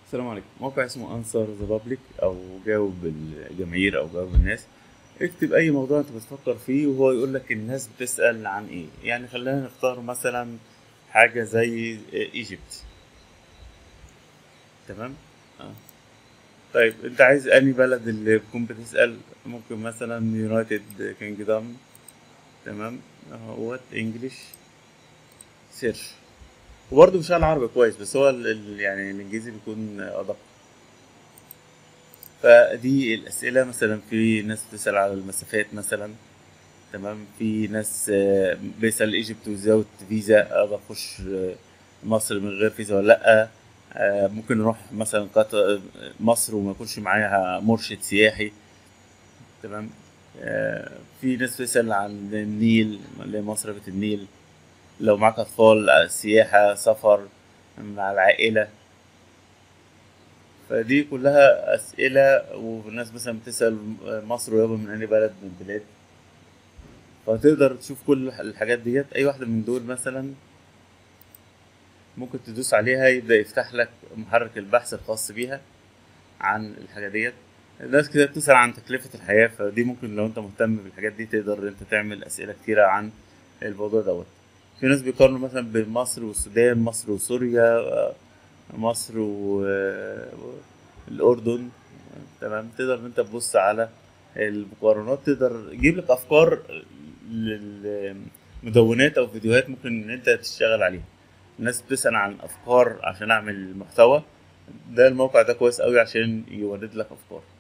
السلام عليكم موقع اسمه انسر ذا بابليك او جاوب الجماهير او جاوب الناس اكتب اي موضوع انت بتفكر فيه وهو يقول لك الناس بتسأل عن ايه يعني خلينا نختار مثلا حاجة زي ايجيبت تمام آه. طيب انت عايز انهي بلد اللي تكون بتسأل ممكن مثلا يونايتد كينجدم تمام اهوت انجلش سيرش وبرضه مش العربي كويس بس هو ال- ال- يعني الانجليزي بيكون ادق فدي الاسئله مثلا في ناس بتسال على المسافات مثلا تمام في ناس آه، بيسال ايجيبت وزاوت فيزا اقدر اخش آه، مصر من غير فيزا ولا لا آه، ممكن نروح مثلا قطر مصر وما يكونش معايا مرشد سياحي تمام آه، في ناس بتسال عن النيل لمصرفة النيل لو معاك أطفال آه، سياحة سفر مع العائلة فدي كلها أسئلة والناس مثلا بتسأل مصر ويابا من أي بلد من البلاد فتقدر تشوف كل الحاجات ديت أي واحدة من دول مثلا ممكن تدوس عليها يبدأ يفتح لك محرك البحث الخاص بيها عن الحاجة ديت ناس كده بتسأل عن تكلفة الحياة فدي ممكن لو أنت مهتم بالحاجات دي تقدر أنت تعمل أسئلة كتيرة عن الموضوع دوت في ناس بيقارنوا مثلا بين مصر والسودان مصر وسوريا آه، مصر والأردن تمام تقدر إن انت تبص على المقارنات تقدر يجيب لك افكار للمدونات او فيديوهات ممكن ان انت تشتغل عليها الناس بتسأل عن افكار عشان اعمل محتوى ده الموقع ده كويس قوي عشان يورد لك افكار